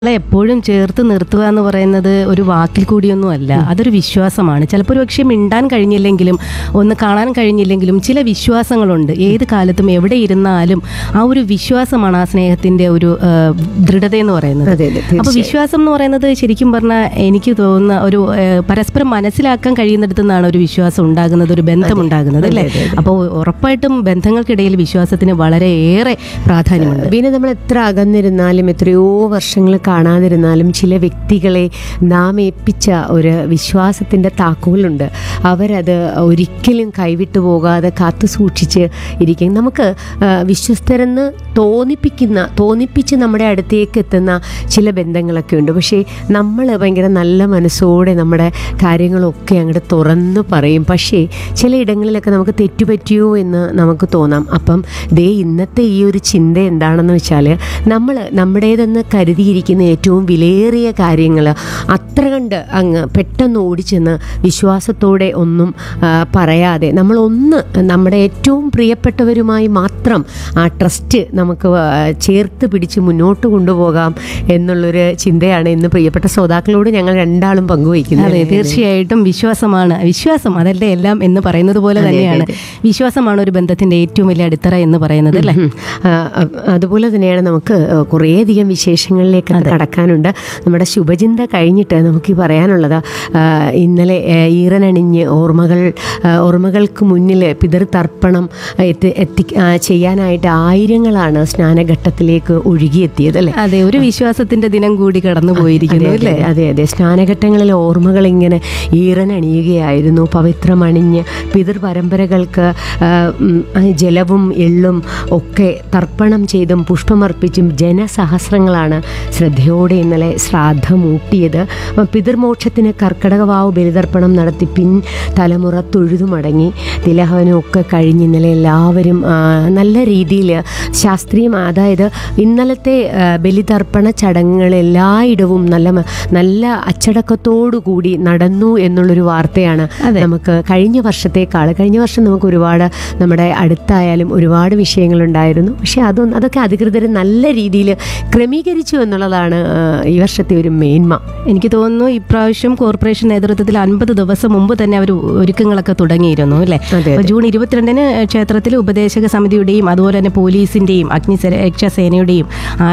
നമ്മളെ എപ്പോഴും ചേർത്ത് നിർത്തുക എന്ന് പറയുന്നത് ഒരു വാക്കിൽ കൂടിയൊന്നും അല്ല അതൊരു വിശ്വാസമാണ് ചിലപ്പോൾ ഒരു പക്ഷേ മിണ്ടാൻ കഴിഞ്ഞില്ലെങ്കിലും ഒന്ന് കാണാൻ കഴിഞ്ഞില്ലെങ്കിലും ചില വിശ്വാസങ്ങളുണ്ട് ഏത് കാലത്തും എവിടെ ഇരുന്നാലും ആ ഒരു വിശ്വാസമാണ് ആ സ്നേഹത്തിന്റെ ഒരു ആ, ദൃഢത എന്ന് പറയുന്നത് അതെ അതെ അപ്പൊ വിശ്വാസം എന്ന് പറയുന്നത് ശരിക്കും പറഞ്ഞാൽ എനിക്ക് തോന്നുന്ന ഒരു ആ, പരസ്പരം മനസ്സിലാക്കാൻ കഴിയുന്നിടത്തു നിന്നാണ് ഒരു വിശ്വാസം ഉണ്ടാകുന്നത് ഒരു ബന്ധം ഉണ്ടാകുന്നത് അല്ലേ അപ്പോൾ ഉറപ്പായിട്ടും ബന്ധങ്ങൾക്കിടയിൽ വിശ്വാസത്തിന് വളരെയേറെ പ്രാധാന്യമുണ്ട് പിന്നെ നമ്മൾ എത്ര അകന്നിരുന്നാലും എത്രയോ വർഷങ്ങൾ കാണാതിരുന്നാലും ചില വ്യക്തികളെ നാം ഏൽപ്പിച്ച ഒരു വിശ്വാസത്തിൻ്റെ താക്കോലുണ്ട് അവരത് ഒരിക്കലും കൈവിട്ടു പോകാതെ കാത്തു സൂക്ഷിച്ച് ഇരിക്കും നമുക്ക് ആ, വിശ്വസ്തരെന്ന് തോന്നിപ്പിക്കുന്ന തോന്നിപ്പിച്ച് നമ്മുടെ അടുത്തേക്ക് എത്തുന്ന ചില ബന്ധങ്ങളൊക്കെ ഉണ്ട് പക്ഷേ നമ്മൾ ഭയങ്കര നല്ല മനസ്സോടെ നമ്മുടെ കാര്യങ്ങളൊക്കെ അങ്ങോട്ട് തുറന്നു പറയും പക്ഷേ ചില ഇടങ്ങളിലൊക്കെ നമുക്ക് തെറ്റുപറ്റിയോ എന്ന് നമുക്ക് തോന്നാം അപ്പം ദേ ഇന്നത്തെ ഈ ഒരു ചിന്ത എന്താണെന്ന് വെച്ചാൽ നമ്മൾ നമ്മുടേതെന്ന് കരുതിയിരിക്കുന്ന ഏറ്റവും വിലയേറിയ കാര്യങ്ങൾ അത്ര കണ്ട് അങ്ങ് പെട്ടെന്ന് ഓടിച്ചെന്ന് വിശ്വാസത്തോടെ ഒന്നും ആ, പറയാതെ നമ്മളൊന്ന് നമ്മുടെ ഏറ്റവും പ്രിയപ്പെട്ടവരുമായി മാത്രം ആ ട്രസ്റ്റ് നമുക്ക് ആ, ചേർത്ത് പിടിച്ച് മുന്നോട്ട് കൊണ്ടുപോകാം എന്നുള്ളൊരു ചിന്തയാണ് ഇന്ന് പ്രിയപ്പെട്ട ശ്രോതാക്കളോട് ഞങ്ങൾ രണ്ടാളും പങ്കുവയ്ക്കുന്നത് അതെ തീർച്ചയായിട്ടും വിശ്വാസമാണ് വിശ്വാസം അതല്ലേ എല്ലാം എന്ന് പറയുന്നത് പോലെ തന്നെയാണ് വിശ്വാസമാണ് ഒരു ബന്ധത്തിന്റെ ഏറ്റവും വലിയ അടിത്തറ എന്ന് പറയുന്നത് അല്ലേ ഉം. ആ, അ- അതുപോലെ തന്നെയാണ് നമുക്ക് കുറേയധികം വിശേഷങ്ങളിലേക്ക് കടക്കാനുണ്ട് നമ്മുടെ ശുഭചിന്ത കഴിഞ്ഞിട്ട് നമുക്ക് ഈ പറയാനുള്ളത് ആ, ഇന്നലെ ആ, ഈറനണിഞ്ഞ് ഓർമ്മകൾ ആ, ഓർമ്മകൾക്ക് മുന്നിൽ പിതൃതർപ്പണം എത്തി എത്തി ആ, ചെയ്യാനായിട്ട് ആയിരങ്ങളാണ് സ്നാനഘട്ടത്തിലേക്ക് ഒഴുകിയെത്തിയത് അല്ലേ അതെ ഒരു വിശ്വാസത്തിന്റെ ദിനം കൂടി കടന്നു പോയിരിക്കുന്നു അതെ, അല്ലേ അതെ അതെ സ്നാനഘട്ടങ്ങളിൽ ഓർമ്മകൾ ഇങ്ങനെ ഈറനണിയുകയായിരുന്നു പവിത്രമണിഞ്ഞ് പിതൃപരമ്പരകൾക്ക് ആ, ഉം, ആ, ജലവും എള്ളും ഒക്കെ തർപ്പണം ചെയ്തും പുഷ്പമർപ്പിച്ചും ജനസഹസ്രങ്ങളാണ് ശ്രദ്ധയോടെ ഇന്നലെ ശ്രാദ്ധമൂട്ടിയത് അപ്പം പിതൃമോക്ഷത്തിന് കർക്കടകവാവ് ബലിതർപ്പണം നടത്തി പിൻ തലമുറ തൊഴുതു മടങ്ങി തിലഹവനും ഒക്കെ കഴിഞ്ഞ് ഇന്നലെ എല്ലാവരും ആ, നല്ല രീതിയിൽ ശാസ്ത്രീയം അതായത് ഇന്നലത്തെ ആ, ബലിതർപ്പണ ചടങ്ങുകൾ എല്ലായിടവും നല്ല മ- നല്ല അച്ചടക്കത്തോടു കൂടി നടന്നു എന്നുള്ളൊരു വാർത്തയാണ് നമുക്ക് കഴിഞ്ഞ വർഷത്തേക്കാൾ കഴിഞ്ഞ വർഷം നമുക്ക് ഒരുപാട് നമ്മുടെ അടുത്തായാലും ഒരുപാട് വിഷയങ്ങളുണ്ടായിരുന്നു പക്ഷെ അതൊന്നും അതൊക്കെ അധികൃതർ നല്ല രീതിയിൽ ക്രമീകരിച്ചു എന്നുള്ളതാണ് ആ, ഈ വർഷത്തെ ഒരു മേന്മ എനിക്ക് തോന്നുന്നു ഇപ്രാവശ്യം കോർപ്പറേഷൻ നേതൃത്വത്തിൽ അൻപത് ദിവസം മുമ്പ് തന്നെ അവർ ഒരുക്കങ്ങളൊക്കെ തുടങ്ങിയിരുന്നു അല്ലേ അതെ, അപ്പോൾ ജൂൺ ഇരുപത്തിരണ്ടിന് ക്ഷേത്രത്തിൽ ഉപദേശക സമിതിയുടെയും അതുപോലെ തന്നെ പോലീസിന്റെയും അഗ്നിരക്ഷാ സേനയുടെയും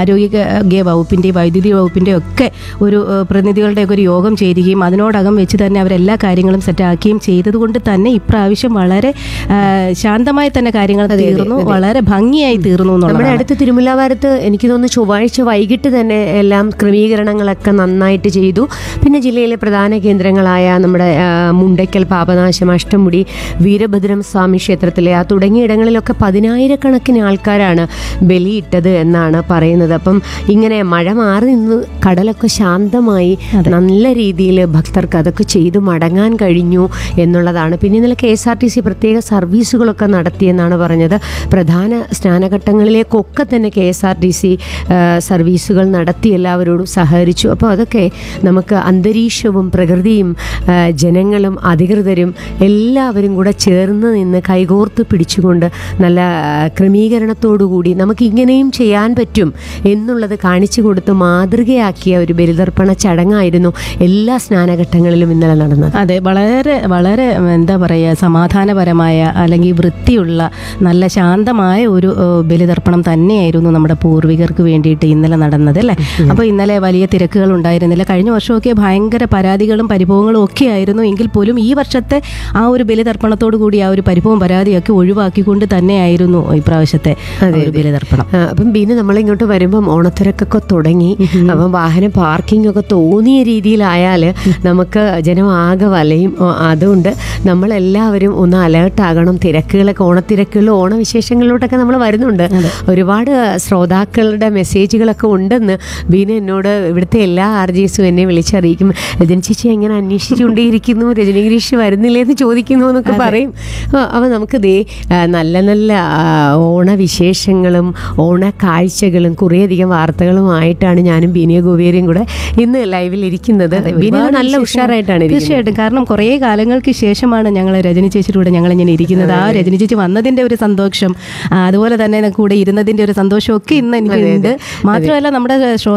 ആരോഗ്യ വകുപ്പിന്റെയും വൈദ്യുതി വകുപ്പിന്റെയും ഒക്കെ ഒരു ഏഹ്, പ്രതിനിധികളുടെ ഒക്കെ ഒരു യോഗം ചേരുകയും അതിനോടകം വെച്ച് തന്നെ അവരെല്ലാ കാര്യങ്ങളും സെറ്റാക്കുകയും ചെയ്തതുകൊണ്ട് തന്നെ ഇപ്രാവശ്യം വളരെ ഏഹ്, ശാന്തമായി തന്നെ കാര്യങ്ങൾ തീർന്നു വളരെ ഭംഗിയായി തീർന്നു നമ്മുടെ എന്നുള്ളതാണ് അടുത്ത് തിരുമുല്ലാവാരത്ത് എനിക്ക് തോന്നുന്നു ചൊവ്വാഴ്ച വൈകിട്ട് തന്നെ എല്ലാം ക്രമീകരണങ്ങളൊക്കെ നന്നായിട്ട് ചെയ്തു പിന്നെ ജില്ലയിലെ പ്രധാന കേന്ദ്രങ്ങളായ നമ്മുടെ ആ, മുണ്ടയ്ക്കൽ പാപനാശം അഷ്ടമുടി വീരഭദ്രം സ്വാമി ക്ഷേത്രത്തിലെ ആ തുടങ്ങിയ ഇടങ്ങളിലൊക്കെ പതിനായിരക്കണക്കിന് ആൾക്കാരാണ് ബലിയിട്ടത് എന്നാണ് പറയുന്നത് അപ്പം ഇങ്ങനെ മഴ മാറി നിന്ന് കടലൊക്കെ ശാന്തമായി നല്ല രീതിയിൽ ഭക്തർക്ക് അതൊക്കെ ചെയ്തു മടങ്ങാൻ കഴിഞ്ഞു എന്നുള്ളതാണ് പിന്നെ ഇന്നലെ K S R T C പ്രത്യേക സർവീസുകളൊക്കെ നടത്തിയെന്നാണ് പറഞ്ഞത് പ്രധാന സ്നാനഘട്ടങ്ങളിലേക്കൊക്കെ തന്നെ K S R T C സർവീസുകൾ നടത്തി എല്ലാവരോടും സഹകരിച്ചു അപ്പോൾ അതൊക്കെ നമുക്ക് അന്തരീക്ഷവും പ്രകൃതിയും ആ, ജനങ്ങളും അധികൃതരും എല്ലാവരും കൂടെ ചേർന്ന് നിന്ന് കൈകോർത്ത് പിടിച്ചുകൊണ്ട് നല്ല ആ, ക്രമീകരണത്തോടുകൂടി നമുക്ക് ഇങ്ങനെയും ചെയ്യാൻ പറ്റും എന്നുള്ളത് കാണിച്ചു കൊടുത്ത് മാതൃകയാക്കിയ ഒരു ബലിതർപ്പണ ചടങ്ങായിരുന്നു എല്ലാ സ്നാനഘട്ടങ്ങളിലും ഇന്നലെ നടന്നത് അതെ വളരെ വളരെ എന്താ പറയുക സമാധാനപരമായ അല്ലെങ്കിൽ വൃത്തിയുള്ള നല്ല ശാന്തമായ ഒരു ഏഹ്, ബലിതർപ്പണം തന്നെയായിരുന്നു നമ്മുടെ പൂർവികർക്ക് വേണ്ടിയിട്ട് ഇന്നലെ നടന്നത് അല്ലേ അപ്പോൾ ഇന്നലെ വലിയ തിരക്കുകൾ ഉണ്ടായിരുന്നില്ല കഴിഞ്ഞ വർഷമൊക്കെ ഭയങ്കര പരാതികളും പരിഭവങ്ങളും ഒക്കെ ആയിരുന്നു എങ്കിൽ പോലും ഈ വർഷത്തെ ആ ഒരു ബലിതർപ്പണത്തോടു കൂടി ആ ഒരു പരിഭവം പരാതിയൊക്കെ ഒഴിവാക്കിക്കൊണ്ട് തന്നെയായിരുന്നു ഇപ്രാവശ്യത്തെ ആ ഒരു ബലിതർപ്പണം ആ, അപ്പം പിന്നെ നമ്മളിങ്ങോട്ട് വരുമ്പം ഓണത്തിരക്കൊക്കെ തുടങ്ങി അപ്പം വാഹന പാർക്കിംഗ് ഒക്കെ തോന്നിയ രീതിയിലായാൽ നമുക്ക് ജനം ആകെ വലയും ഓ, അതുകൊണ്ട് നമ്മളെല്ലാവരും ഒന്ന് അലേർട്ട് ആകണം തിരക്കുകളൊക്കെ ഓണത്തിരക്കുകളിലും ഓണവിശേഷങ്ങളിലോട്ടൊക്കെ നമ്മൾ വരുന്നുണ്ട് ഒരുപാട് ശ്രോതാക്കളുടെ മെസ്സേജുകളൊക്കെ ഉണ്ടെന്ന് ബീന എന്നോട് ഇവിടുത്തെ എല്ലാ ആർ ജി എസും എന്നെ വിളിച്ചറിയിക്കും രജനി ചേച്ചി എങ്ങനെ അന്വേഷിച്ചുകൊണ്ടേയിരിക്കുന്നു രജനി ഗിരീഷ് വരുന്നില്ലേ എന്ന് ചോദിക്കുന്നു എന്നൊക്കെ പറയും അപ്പോൾ നമുക്ക് ദേ ആ, നല്ല നല്ല ആ, ഓണവിശേഷങ്ങളും ഓണക്കാഴ്ചകളും കുറേയധികം വാർത്തകളുമായിട്ടാണ് ഞാനും ബീനിയ ഗോപിയരും കൂടെ ഇന്ന് ലൈവിൽ ഇരിക്കുന്നത് ബീന ഒരുപാട് നല്ല വിശേഷങ്ങൾ. ഉഷാറായിട്ടാണ് ഇരിക്കുന്നത് തീർച്ചയായിട്ടും കാരണം കുറേ കാലങ്ങൾക്ക് ശേഷമാണ് ഞങ്ങൾ രജനി ചേച്ചിയുടെ ഞങ്ങൾ ഇങ്ങനെ ഇരിക്കുന്നത് ആ രജനി ചേച്ചി വന്നതിന്റെ ഒരു സന്തോഷം ആ, അതുപോലെ തന്നെ കൂടെ ഇരുന്നതിന്റെ ഒരു സന്തോഷം ഒക്കെ ഇന്ന് എനിക്കുണ്ട് മാത്രമല്ല നമ്മുടെ ശ്രോതാക്കൾ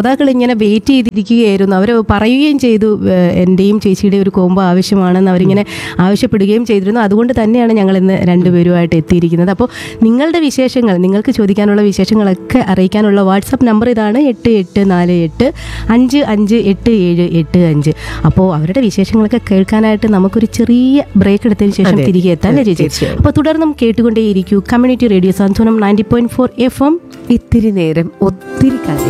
ശ്രോതാക്കൾ ഇങ്ങനെ വെയിറ്റ് ചെയ്തിരിക്കുകയായിരുന്നു അവർ പറയുകയും ചെയ്തു ഏഹ്, എൻ്റെയും ചേച്ചിയുടെയും ഒരു കോംബോ ആവശ്യമാണെന്ന് അവരിങ്ങനെ ആവശ്യപ്പെടുകയും ചെയ്തിരുന്നു അതുകൊണ്ട് തന്നെയാണ് ഞങ്ങൾ ഇന്ന് രണ്ടുപേരുമായിട്ട് എത്തിയിരിക്കുന്നത് അപ്പോൾ നിങ്ങളുടെ വിശേഷങ്ങൾ നിങ്ങൾക്ക് ചോദിക്കാനുള്ള വിശേഷങ്ങളൊക്കെ അറിയിക്കാനുള്ള വാട്സപ്പ് നമ്പർ ഇതാണ് എട്ട് എട്ട് നാല് എട്ട് അഞ്ച് അഞ്ച് എട്ട് ഏഴ് എട്ട് അഞ്ച് അപ്പോൾ അവരുടെ വിശേഷങ്ങളൊക്കെ കേൾക്കാനായിട്ട് നമുക്കൊരു ചെറിയ ബ്രേക്ക് എടുത്തതിന് ശേഷം അതെ. തിരികെ എത്താം അല്ലേ ചേച്ചി തീർച്ചയായും. അപ്പോൾ തുടർന്നും കേട്ടുകൊണ്ടേയിരിക്കൂ community radio Santhwanam ninety point four F M ഇത്തിരി നേരം ഒത്തിരി കാര്യം